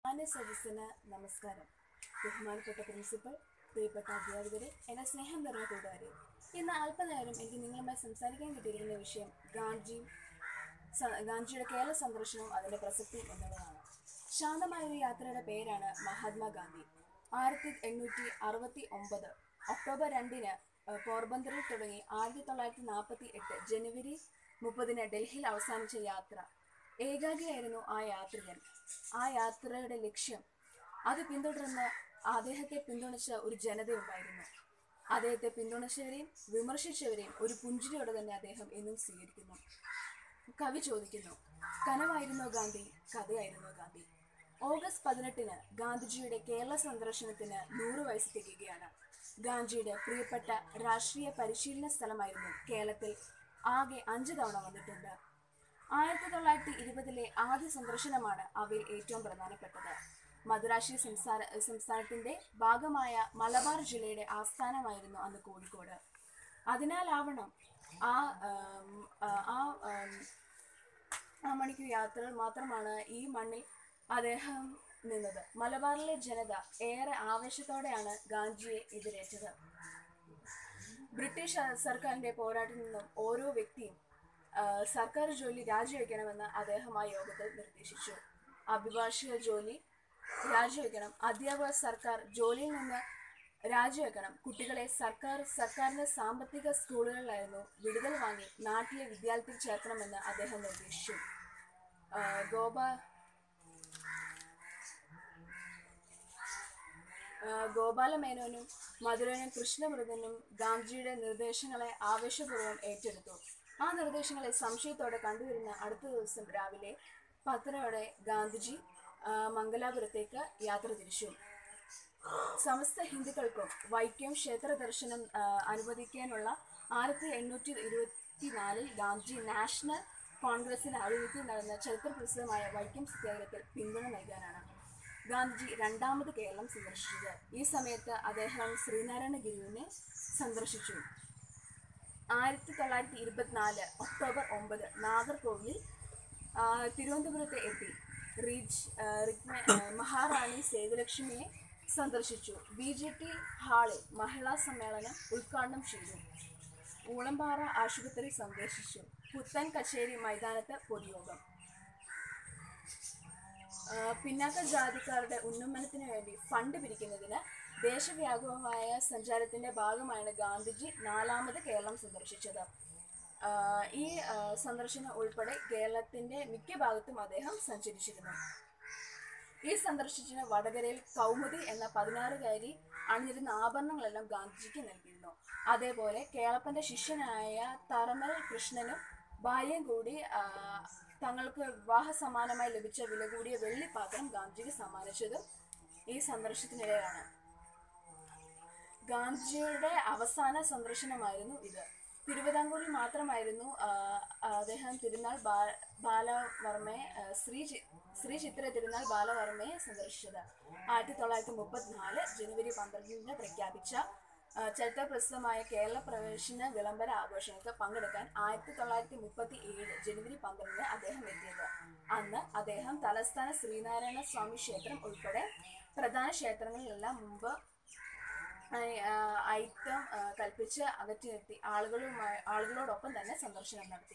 മാന്യ സദസ്സിന് നമസ്കാരം ബഹുമാനപ്പെട്ട പ്രിൻസിപ്പൽ പ്രിയപ്പെട്ട അധ്യാപകരെ എന്റെ സ്നേഹം നിറഞ്ഞ കൂട്ടുകാരെ ഇന്ന് അല്പനേരം എനിക്ക് നിങ്ങളുമായി സംസാരിക്കാൻ കിട്ടിയിരിക്കുന്ന വിഷയം ഗാന്ധി സ- ഗാന്ധിജിയുടെ കേരള സന്ദർശനവും അതിന്റെ പ്രസക്തി എന്നുള്ളതാണ് ശാന്തമായ ഒരു യാത്രയുടെ പേരാണ് മഹാത്മാഗാന്ധി ആയിരത്തി എണ്ണൂറ്റി അറുപത്തി ഒമ്പത് ഒക്ടോബർ രണ്ടിന് ഏഹ്, പോർബന്തറിൽ തുടങ്ങി ആയിരത്തി തൊള്ളായിരത്തി നാൽപ്പത്തി എട്ട് ജനുവരി മുപ്പതിന് ഡൽഹിയിൽ അവസാനിച്ച യാത്ര ഏകാഗിയായിരുന്നു ആ യാത്രികൻ ആ യാത്രയുടെ ലക്ഷ്യം അത് പിന്തുടർന്ന് അദ്ദേഹത്തെ പിന്തുണച്ച ഒരു ജനതയുണ്ടായിരുന്നു അദ്ദേഹത്തെ പിന്തുണച്ചവരെയും വിമർശിച്ചവരെയും ഒരു പുഞ്ചിരിയോടെ തന്നെ അദ്ദേഹം എന്നും സ്വീകരിക്കുന്നു കവി ചോദിക്കുന്നു കനവായിരുന്നോ ഗാന്ധി കഥയായിരുന്നോ ഗാന്ധി ഓഗസ്റ്റ് പതിനെട്ടിന് ഗാന്ധിജിയുടെ കേരള സന്ദർശനത്തിന് നൂറ് വയസ്സ് തികയുകയാണ് ഗാന്ധിജിയുടെ പ്രിയപ്പെട്ട രാഷ്ട്രീയ പരിശീലന സ്ഥലമായിരുന്നു കേരളത്തിൽ ആകെ അഞ്ച് തവണ വന്നിട്ടുണ്ട് ആയിരത്തി തൊള്ളായിരത്തി ഇരുപതിലെ ആദ്യ സന്ദർശനമാണ് അവയിൽ ഏറ്റവും പ്രധാനപ്പെട്ടത് മദ്രാശി സംസ്ഥാന സംസ്ഥാനത്തിന്റെ ഭാഗമായ മലബാർ ജില്ലയുടെ ആസ്ഥാനമായിരുന്നു അന്ന് കോഴിക്കോട് അതിനാലാവണം ആ ആം, ആ ആ, ആം, ആ മണിക്കൂർ യാത്രകൾ മാത്രമാണ് ഈ മണ്ണിൽ അദ്ദേഹം നിന്നത് മലബാറിലെ ജനത ഏറെ ആവേശത്തോടെയാണ് ഗാന്ധിജിയെ എതിരേറ്റത് ബ്രിട്ടീഷ് സർക്കാരിന്റെ പോരാട്ടത്തിൽ നിന്നും ഓരോ വ്യക്തിയും ആ, സർക്കാർ ജോലി രാജിവെക്കണമെന്ന് അദ്ദേഹം ആ യോഗത്തിൽ നിർദ്ദേശിച്ചു അഭിഭാഷക ജോലി രാജിവെക്കണം അധ്യാപക സർക്കാർ ജോലിയിൽ നിന്ന് രാജിവെക്കണം കുട്ടികളെ സർക്കാർ സർക്കാരിന്റെ സാമ്പത്തിക സ്കൂളുകളിലായിരുന്നു വിടുതൽ വാങ്ങി നാട്ടിലെ വിദ്യാലയത്തിൽ ചേർക്കണമെന്ന് അദ്ദേഹം നിർദ്ദേശിച്ചു ആ, ഗോപാ ആ, ഗോപാലമേനോനും മധുരനും കൃഷ്ണമൃതനും ഗാന്ധിജിയുടെ നിർദ്ദേശങ്ങളെ ആവേശപൂർവ്വം ഏറ്റെടുത്തു ആ നിർദ്ദേശങ്ങളെ സംശയത്തോടെ കണ്ടുവരുന്ന അടുത്ത ദിവസം രാവിലെ പത്തരയോടെ ഗാന്ധിജി ആ, മംഗലാപുരത്തേക്ക് യാത്ര തിരിച്ചു സമസ്ത ഹിന്ദുക്കൾക്കും വൈക്കം ക്ഷേത്ര ദർശനം ആ, അനുവദിക്കാനുള്ള ആയിരത്തി എണ്ണൂറ്റി ഇരുപത്തിനാലിൽ ഗാന്ധി നാഷണൽ കോൺഗ്രസിന്റെ ആഭിമുഖ്യത്തിൽ നടന്ന ചരിത്രപ്രസിദ്ധമായ വൈക്കം സത്യാഗ്രഹത്തിൽ പിന്തുണ നൽകാനാണ് ഗാന്ധിജി രണ്ടാമത് കേരളം സന്ദർശിച്ചത് ഈ സമയത്ത് അദ്ദേഹം ശ്രീനാരായണ ഗുരുവിനെ സന്ദർശിച്ചു ആയിരത്തി തൊള്ളായിരത്തി ഇരുപത്തിനാല് ഒക്ടോബർ ഒമ്പത് നാഗർകോവിലിൽ ആ, തിരുവനന്തപുരത്ത് എത്തി റീച്ച് ആ, റിഗ്മ- ആ, മഹാറാണി സേതുലക്ഷ്മിയെ സന്ദർശിച്ചു ബി ജെ ടി ഹാളിൽ മഹിളാ സമ്മേളനം ഉദ്ഘാടനം ചെയ്തു ഊളംപാറ ആശുപത്രി സന്ദർശിച്ചു പുത്തൻ കച്ചേരി മൈതാനത്ത് പൊതുയോഗം ആ, പിന്നാക്ക ജാതിക്കാരുടെ ഉന്നമനത്തിന് വേണ്ടി ഫണ്ട് പിരിക്കുന്നതിന് ദേശവ്യാപകമായ സഞ്ചാരത്തിന്റെ ഭാഗമായാണ് ഗാന്ധിജി നാലാമത് കേരളം സന്ദർശിച്ചത് ആ, ഈ ആ, സന്ദർശനം ഉൾപ്പെടെ കേരളത്തിന്റെ മിക്ക ഭാഗത്തും അദ്ദേഹം സഞ്ചരിച്ചിരുന്നു ഈ സന്ദർശിച്ചിന് വടകരയിൽ കൗമുദി എന്ന പതിനാറുകാരി അണിഞ്ഞിരുന്ന ആഭരണങ്ങളെല്ലാം ഗാന്ധിജിക്ക് നൽകിയിരുന്നു അതേപോലെ കേളപ്പന്റെ ശിഷ്യനായ തറമൽ കൃഷ്ണനും ഭാര്യയും കൂടി ആ, തങ്ങൾക്ക് വിവാഹ സമ്മാനമായി ലഭിച്ച വില കൂടിയ വെള്ളിപ്പാത്രം ഗാന്ധിജിക്ക് സമ്മാനിച്ചതും ഈ സന്ദർശനത്തിനിടെയാണ് ഗാന്ധിജിയുടെ അവസാന സന്ദർശനമായിരുന്നു ഇത് തിരുവിതാംകൂറിൽ മാത്രമായിരുന്നു ആ, അദ്ദേഹം തിരുനാൾ ബാ- ബാലവർമ്മയെ ആ, ശ്രീ ചി- ശ്രീ ചിത്ര തിരുനാൾ ബാലവർമ്മയെ സന്ദർശിച്ചത് ആയിരത്തി തൊള്ളായിരത്തി മുപ്പത്തിനാല് ജനുവരി പന്ത്രണ്ടിന് പ്രഖ്യാപിച്ച ആ, ചരിത്രപ്രസിദ്ധമായ കേരള പ്രവേശന വിളംബര ആഘോഷങ്ങൾക്ക് പങ്കെടുക്കാൻ ആയിരത്തി തൊള്ളായിരത്തി മുപ്പത്തി ഏഴ് ജനുവരി പന്ത്രണ്ടിന് അദ്ദേഹം എത്തിയത് അന്ന് അദ്ദേഹം തലസ്ഥാന ശ്രീനാരായണ സ്വാമി ക്ഷേത്രം ഉൾപ്പെടെ പ്രധാന ക്ഷേത്രങ്ങളിലെല്ലാം മുമ്പ് ഐ- ആ, ഐത്തം ആ, കൽപ്പിച്ച് അകറ്റി നിർത്തി ആളുകളുമായി ആളുകളോടൊപ്പം തന്നെ സന്ദർശനം നടത്തി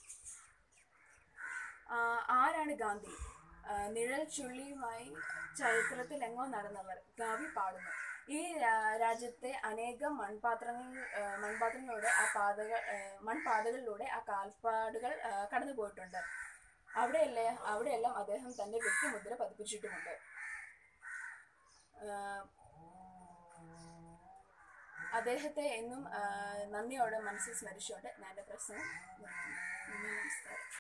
ആ, ആരാണ് ഗാന്ധി ആ, നിഴൽ ചുള്ളിയുമായി ചരിത്രത്തിൽ എങ്ങോ നടന്നവർ ഗാവി പാടുന്നു ഈ രാ- രാജ്യത്തെ അനേകം മൺപാത്രങ്ങൾ ആ, മൺപാത്രങ്ങളിലൂടെ ആ പാതകൾ ആ, മൺപാതകളിലൂടെ ആ കാൽപ്പാടുകൾ ആ, കടന്നു പോയിട്ടുണ്ട് അവിടെയല്ലേ അവിടെയെല്ലാം അദ്ദേഹം തന്റെ വ്യക്തിമുദ്ര പതിപ്പിച്ചിട്ടുമുണ്ട് ആ, അദ്ദേഹത്തെ എന്നും ആ, നന്ദിയോടെ മനസ്സിൽ സ്മരിച്ചുകൊണ്ട് ഞാൻ എൻ്റെ പ്രസംഗം നിർത്തുന്നു നന്ദി നമസ്കാരം